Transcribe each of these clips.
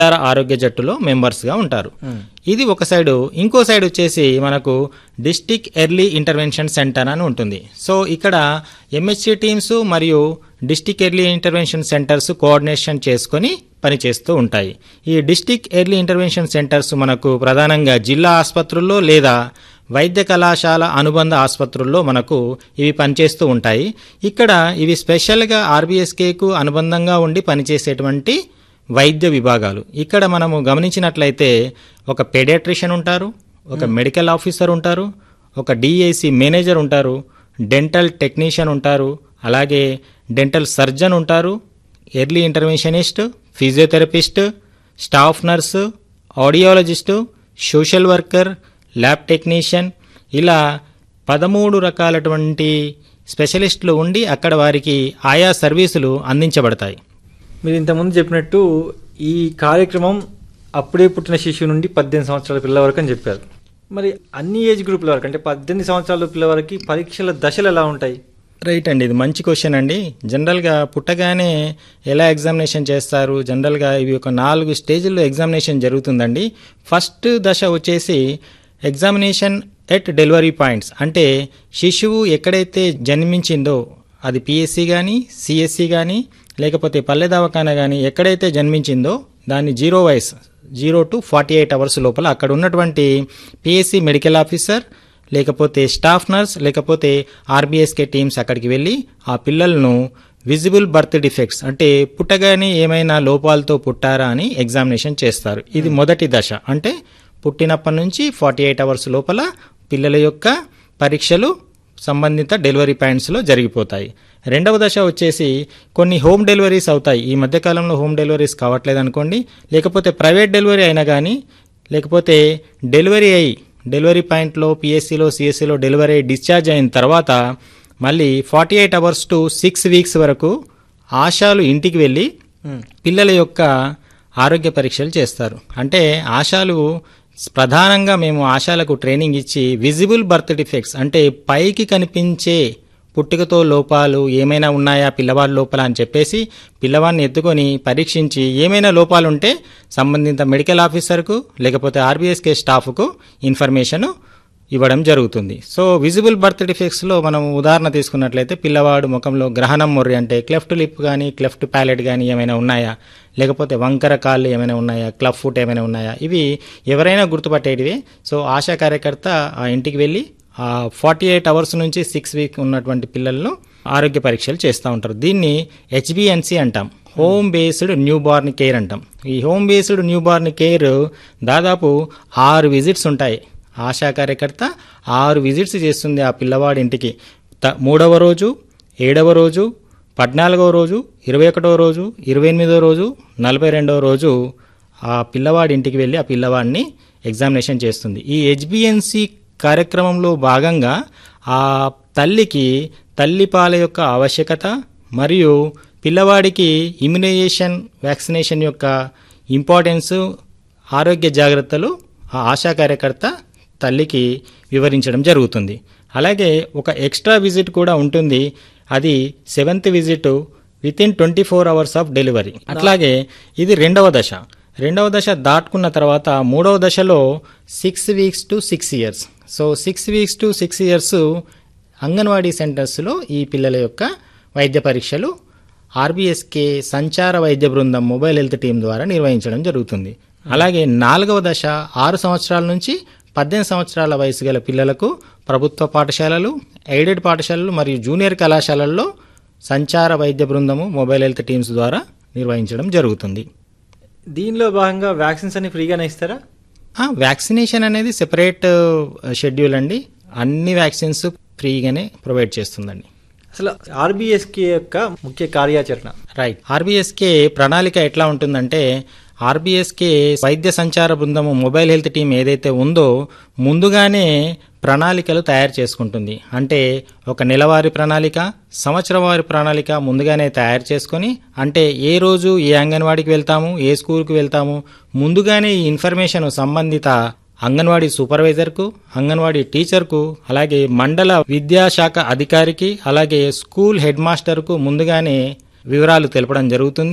సంచార ఆరోగ్య జట్టులో మెంబర్స్గా ఉంటారు ఇది ఒక సైడు ఇంకో సైడ్ వచ్చేసి మనకు డిస్టిక్ ఎర్లీ ఇంటర్వెన్షన్ సెంటర్ అని ఉంటుంది సో ఇక్కడ ఎంహెచ్సి టీమ్స్ మరియు district early intervention centers coordination చేసుకొని పనిచేస్తూ ఉంటాయి ఈ డిస్టిక్ ఎర్లీ ఇంటర్వెన్షన్ సెంటర్స్ మనకు ప్రధానంగా జిల్లా ఆసుపత్రుల్లో లేదా వైద్య కళాశాల అనుబంధ ఆసుపత్రుల్లో మనకు ఇవి పనిచేస్తూ ఉంటాయి ఇక్కడ ఇవి స్పెషల్గా ఆర్బీఎస్కేకు అనుబంధంగా ఉండి పనిచేసేటువంటి వైద్య విభాగాలు ఇక్కడ మనము గమనించినట్లయితే ఒక పెడియాట్రిషియన్ ఉంటారు ఒక మెడికల్ ఆఫీసర్ ఉంటారు ఒక డిఏసి మేనేజర్ ఉంటారు డెంటల్ టెక్నీషియన్ ఉంటారు అలాగే డెంటల్ సర్జన్ ఉంటారు early interventionist physiotherapist staff nurse audiologist social worker lab technician ఇలా పదమూడు రకాలటువంటి స్పెషలిస్టులు ఉండి అక్కడ వారికి ఆయా సర్వీసులు అందించబడతాయి మీరు ఇంతకుముందు చెప్పినట్టు ఈ కార్యక్రమం అప్పుడే పుట్టిన శిశువు నుండి పద్దెనిమిది సంవత్సరాల పిల్ల వరకు అని చెప్పారు మరి అన్ని ఏజ్ గ్రూపుల వరకు అంటే పద్దెనిమిది సంవత్సరాల పిల్ల వరకు పరీక్షల దశలు ఎలా ఉంటాయి రైట్ అండి ఇది మంచి క్వశ్చన్ అండి జనరల్గా పుట్టగానే ఎలా ఎగ్జామినేషన్ చేస్తారు జనరల్గా ఇవి ఒక నాలుగు స్టేజ్ల్లో ఎగ్జామినేషన్ జరుగుతుందండి ఫస్ట్ దశ వచ్చేసి ఎగ్జామినేషన్ ఎట్ డెలివరీ పాయింట్స్ అంటే శిశువు ఎక్కడైతే జన్మించిందో అది పిఎస్సి కానీ సిఎస్సి కానీ లేకపోతే పల్లె దవాఖాన కానీ ఎక్కడైతే జన్మించిందో దాన్ని జీరో వయస్ zero to forty eight hours లోపల అక్కడ ఉన్నటువంటి పిఎస్సి మెడికల్ ఆఫీసర్ లేకపోతే స్టాఫ్ నర్స్ లేకపోతే ఆర్బీఎస్కే టీమ్స్ అక్కడికి వెళ్ళి ఆ పిల్లలను విజిబుల్ బర్త్ డిఫెక్ట్స్ అంటే పుట్టగానే ఏమైనా లోపాలతో పుట్టారా అని ఎగ్జామినేషన్ చేస్తారు ఇది మొదటి దశ అంటే పుట్టినప్పటి నుంచి ఫార్టీ ఎయిట్ అవర్స్ లోపల పిల్లల యొక్క పరీక్షలు సంబంధిత డెలివరీ పాయింట్స్లో జరిగిపోతాయి రెండవ దశ వచ్చేసి కొన్ని హోమ్ డెలివరీస్ అవుతాయి ఈ మధ్యకాలంలో హోమ్ డెలివరీస్ కావట్లేదు అనుకోండి లేకపోతే ప్రైవేట్ డెలివరీ అయినా కానీ లేకపోతే డెలివరీ అయ్యి డెలివరీ పాయింట్లో పిఎస్సిలో సిఎస్సిలో డెలివరీ అయ్యి డిశ్చార్జ్ అయిన తర్వాత మళ్ళీ forty eight hours to six weeks వరకు ఆశాలు ఇంటికి వెళ్ళి పిల్లల యొక్క ఆరోగ్య పరీక్షలు చేస్తారు అంటే ఆశాలు ప్రధానంగా మేము ఆశాలకు ట్రైనింగ్ ఇచ్చి విజిబుల్ బర్త్ డిఫెక్ట్స్ అంటే పైకి కనిపించే పుట్టుకతో లోపాలు ఏమైనా ఉన్నాయా పిల్లవాడి లోపల అని చెప్పేసి పిల్లవాడిని ఎత్తుకొని పరీక్షించి ఏమైనా లోపాలు ఉంటే సంబంధిత మెడికల్ ఆఫీసర్కు లేకపోతే ఆర్బీఎస్కే స్టాఫ్కు ఇన్ఫర్మేషన్ ఇవ్వడం జరుగుతుంది సో విజిబుల్ బర్త్ డిఫెక్ట్స్లో మనం ఉదాహరణ తీసుకున్నట్లయితే పిల్లవాడు ముఖంలో గ్రహణం మొర్రి అంటే క్లెఫ్ట్ లిప్ కానీ క్లెఫ్ట్ ప్యాలెట్ కానీ ఏమైనా ఉన్నాయా లేకపోతే వంకర కాళ్ళు ఏమైనా ఉన్నాయా క్లబ్ ఫుట్ ఏమైనా ఉన్నాయా ఇవి ఎవరైనా గుర్తుపట్టేటివే సో ఆశా కార్యకర్త ఆ ఇంటికి వెళ్ళి ఆ ఫార్టీ ఎయిట్ అవర్స్ నుంచి సిక్స్ వీక్ ఉన్నటువంటి పిల్లలను ఆరోగ్య పరీక్షలు చేస్తూ ఉంటారు దీన్ని హెచ్బిఎన్సి అంటాం home based newborn care అంటాం ఈ home based newborn care దాదాపు ఆరు విజిట్స్ ఉంటాయి ఆశా కార్యకర్త ఆరు విజిట్స్ చేస్తుంది ఆ పిల్లవాడి ఇంటికి త మూడవ రోజు ఏడవ రోజు పద్నాలుగవ రోజు ఇరవై ఒకటవ రోజు ఇరవై ఎనిమిదవ రోజు నలభై రెండవ రోజు ఆ పిల్లవాడి ఇంటికి వెళ్ళి ఆ పిల్లవాడిని ఎగ్జామినేషన్ చేస్తుంది ఈ హెచ్బిఎన్సి కార్యక్రమంలో భాగంగా ఆ తల్లికి తల్లిపాల యొక్క ఆవశ్యకత మరియు పిల్లవాడికి ఇమ్యునైజేషన్ వ్యాక్సినేషన్ యొక్క ఇంపార్టెన్స్ ఆరోగ్య జాగ్రత్తలు ఆ ఆశా కార్యకర్త తల్లికి వివరించడం జరుగుతుంది అలాగే ఒక ఎక్స్ట్రా విజిట్ కూడా ఉంటుంది అది seventh visit within twenty four hours of delivery అట్లాగే ఇది రెండవ దశ రెండవ దశ దాటుకున్న తర్వాత మూడవ దశలో six weeks to six years so six weeks to six years anganwadi సెంటర్స్లో ఈ పిల్లల యొక్క వైద్య పరీక్షలు ఆర్బీఎస్కే సంచార వైద్య బృందం మొబైల్ హెల్త్ టీం ద్వారా నిర్వహించడం జరుగుతుంది అలాగే నాలుగవ దశ ఆరు సంవత్సరాల నుంచి పద్దెనిమిది సంవత్సరాల వయసు గల పిల్లలకు ప్రభుత్వ పాఠశాలలు ఎయిడెడ్ పాఠశాలలు మరియు జూనియర్ కళాశాలల్లో సంచార వైద్య బృందము మొబైల్ హెల్త్ టీమ్స్ ద్వారా నిర్వహించడం జరుగుతుంది దీనిలో భాగంగా వ్యాక్సిన్స్ అన్ని ఫ్రీగానే ఇస్తారా ఆ, వ్యాక్సినేషన్ అనేది సెపరేట్ షెడ్యూల్ అండి అన్ని వ్యాక్సిన్స్ ఫ్రీగానే ప్రొవైడ్ చేస్తుందండి అసలు ఆర్బీఎస్కే యొక్క ముఖ్య కార్యాచరణ రైట్ ఆర్బీఎస్కే ప్రణాళిక ఎట్లా ఉంటుందంటే ఆర్బీఎస్కే వైద్య సంచార బృందము మొబైల్ హెల్త్ టీం ఏదైతే ఉందో ముందుగానే ప్రణాళికలు తయారు చేసుకుంటుంది అంటే ఒక నెలవారీ ప్రణాళిక సంవత్సరం వారి ప్రణాళిక ముందుగానే తయారు చేసుకొని అంటే ఏ రోజు ఏ అంగన్వాడికి వెళ్తాము ఏ స్కూల్కి వెళ్తాము ముందుగానే ఈ ఇన్ఫర్మేషన్ సంబంధిత అంగన్వాడీ సూపర్వైజర్కు అంగన్వాడీ టీచర్కు అలాగే మండల విద్యాశాఖ అధికారికి అలాగే స్కూల్ హెడ్ మాస్టర్కు ముందుగానే వివరాలు తెలపడం జరుగుతుంది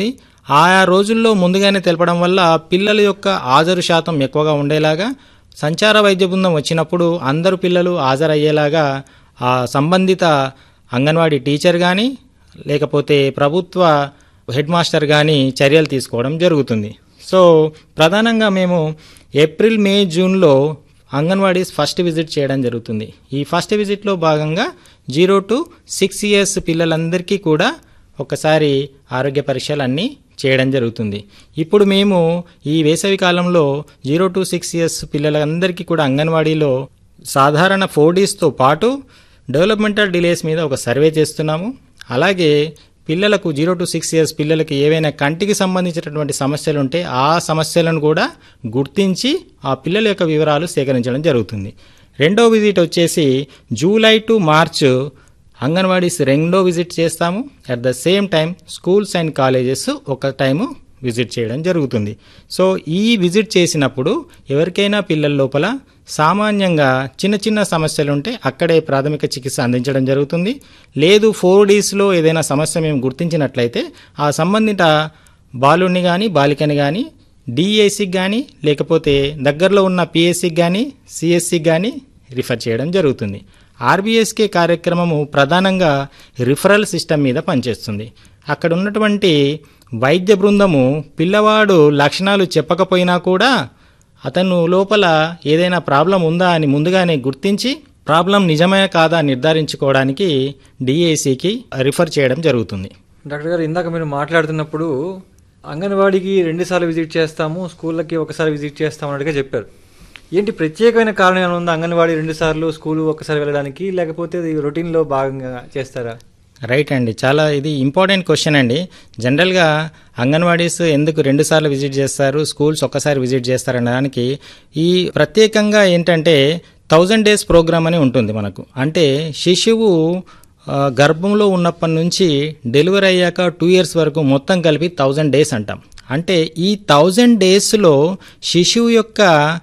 ఆయా రోజుల్లో ముందుగానే తెలపడం వల్ల పిల్లల యొక్క హాజరు శాతం ఎక్కువగా ఉండేలాగా సంచార వైద్య బృందం వచ్చినప్పుడు అందరు పిల్లలు హాజరయ్యేలాగా ఆ సంబంధిత అంగన్వాడీ టీచర్ కానీ లేకపోతే ప్రభుత్వ హెడ్ మాస్టర్ కానీ చర్యలు తీసుకోవడం జరుగుతుంది సో ప్రధానంగా మేము ఏప్రిల్ మే జూన్లో అంగన్వాడీస్ ఫస్ట్ విజిట్ చేయడం జరుగుతుంది ఈ ఫస్ట్ విజిట్లో భాగంగా జీరో టు సిక్స్ ఇయర్స్ పిల్లలందరికీ కూడా ఒకసారి ఆరోగ్య పరీక్షలు అన్నీ చేయడం జరుగుతుంది ఇప్పుడు మేము ఈ వేసవి కాలంలో జీరో టు సిక్స్ ఇయర్స్ పిల్లలందరికీ కూడా అంగన్వాడీలో సాధారణ ఫోర్ డీస్తో పాటు డెవలప్మెంటల్ డిలేస్ మీద ఒక సర్వే చేస్తున్నాము అలాగే పిల్లలకు జీరో టు సిక్స్ ఇయర్స్ పిల్లలకి ఏవైనా కంటికి సంబంధించినటువంటి సమస్యలు ఉంటే ఆ సమస్యలను కూడా గుర్తించి ఆ పిల్లల యొక్క వివరాలు సేకరించడం జరుగుతుంది రెండో విజిట్ వచ్చేసి జూలై టు మార్చ్ అంగన్వాడీస్ రెండో విజిట్ చేస్తాము at the same time schools and colleges ఒక టైము విజిట్ చేయడం జరుగుతుంది సో ఈ విజిట్ చేసినప్పుడు ఎవరికైనా పిల్లల లోపల సామాన్యంగా చిన్న చిన్న సమస్యలు ఉంటే అక్కడే ప్రాథమిక చికిత్స అందించడం జరుగుతుంది లేదు ఫోర్ డేస్లో ఏదైనా సమస్య మేము గుర్తించినట్లయితే ఆ సంబంధిత బాలుని కానీ బాలికని కానీ డిఏసికి కానీ లేకపోతే దగ్గరలో ఉన్న పిఎస్సికి కానీ సిఎస్సికి కానీ రిఫర్ చేయడం జరుగుతుంది ఆర్బీఎస్కే కార్యక్రమము ప్రధానంగా రిఫరల్ సిస్టమ్ మీద పనిచేస్తుంది అక్కడ ఉన్నటువంటి వైద్య బృందము పిల్లవాడు లక్షణాలు చెప్పకపోయినా కూడా అతను లోపల ఏదైనా ప్రాబ్లం ఉందా అని ముందుగానే గుర్తించి ప్రాబ్లం నిజమే కాదా నిర్ధారించుకోవడానికి డిఏసికి రిఫర్ చేయడం జరుగుతుంది డాక్టర్ గారు ఇందాక మీరు మాట్లాడుతున్నప్పుడు అంగన్వాడీకి రెండుసార్లు విజిట్ చేస్తాము స్కూళ్ళకి ఒకసారి విజిట్ చేస్తాము అన్నట్టుగా చెప్పారు ఏంటి ప్రత్యేకమైన కారణం ఏమైనా ఉందా అంగన్వాడీ రెండు సార్లు స్కూల్ ఒకసారి వెళ్ళడానికి లేకపోతే ఇది రొటీన్లో భాగంగా చేస్తారా రైట్ అండి చాలా ఇది ఇంపార్టెంట్ క్వశ్చన్ అండి జనరల్గా అంగన్వాడీస్ ఎందుకు రెండుసార్లు విజిట్ చేస్తారు స్కూల్స్ ఒక్కసారి విజిట్ చేస్తారు అనడానికి ఈ ప్రత్యేకంగా ఏంటంటే థౌజండ్ డేస్ ప్రోగ్రామ్ అని ఉంటుంది మనకు అంటే శిశువు ఆ, గర్భంలో ఉన్నప్పటి నుంచి డెలివరీ అయ్యాక టూ ఇయర్స్ వరకు మొత్తం కలిపి థౌజండ్ డేస్ అంటాం అంటే ఈ థౌజండ్ డేస్లో శిశువు యొక్క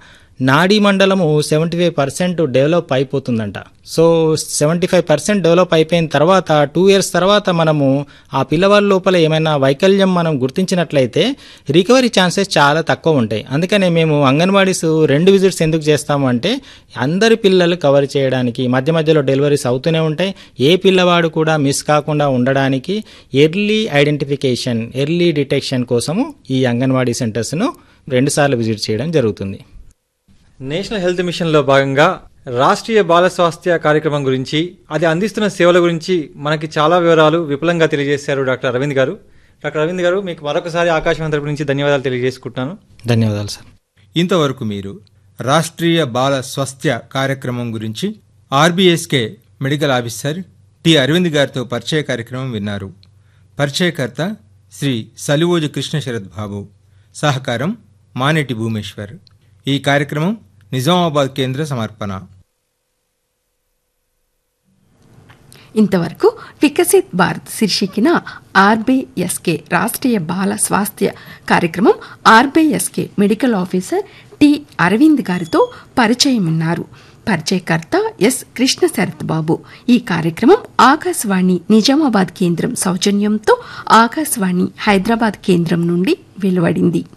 నాడీ మండలము సెవెంటీ ఫైవ్ పర్సెంట్ డెవలప్ అయిపోతుందంట so seventy five percent develop అయిపోయిన తర్వాత టూ ఇయర్స్ తర్వాత మనము ఆ పిల్లవాళ్ళ లోపల ఏమైనా వైకల్యం మనం గుర్తించినట్లయితే రికవరీ ఛాన్సెస్ చాలా తక్కువ ఉంటాయి అందుకనే మేము అంగన్వాడీస్ రెండు విజిట్స్ ఎందుకు చేస్తాము అంటే అందరి పిల్లలు కవర్ చేయడానికి మధ్య మధ్యలో డెలివరీస్ అవుతూనే ఉంటాయి ఏ పిల్లవాడు కూడా మిస్ కాకుండా ఉండడానికి ఎర్లీ ఐడెంటిఫికేషన్ ఎర్లీ డిటెక్షన్ కోసము ఈ అంగన్వాడీ సెంటర్స్ను రెండుసార్లు విజిట్ చేయడం జరుగుతుంది నేషనల్ హెల్త్ మిషన్లో భాగంగా రాష్ట్రీయ బాల స్వాస్థ్య కార్యక్రమం గురించి అది అందిస్తున్న సేవల గురించి మనకి చాలా వివరాలు విపులంగా తెలియజేశారు డాక్టర్ అరవింద్ గారు డాక్టర్ అరవింద్ గారు మీకు మరొకసారి ఆకాశవాణి తరపు నుంచి ధన్యవాదాలు తెలియజేసుకుంటున్నాను ధన్యవాదాలు సార్ ఇంతవరకు మీరు రాష్ట్రీయ బాల స్వాస్థ్య కార్యక్రమం గురించి RBSK medical officer T Aravind గారితో పరిచయ కార్యక్రమం విన్నారు పరిచయకర్త శ్రీ సలివోజు కృష్ణ శరత్ బాబు సహకారం మానేటి భూమేశ్వర్ ఈ కార్యక్రమం నిజామాబాద్ కేంద్ర సమర్పణ ఇంతవరకు వికసిత్ భారత్ శీర్షికన ఆర్బీఎస్కే రాష్ట్రీయ బాల స్వాస్థ్య కార్యక్రమం RBSK medical officer T Aravind గారితో పరిచయం ఉన్నారు పరిచయకర్త ఎస్ కృష్ణ శరత్ బాబు ఈ కార్యక్రమం ఆకాశవాణి నిజామాబాద్ కేంద్రం సౌజన్యంతో ఆకాశవాణి హైదరాబాద్ కేంద్రం నుండి వెలువడింది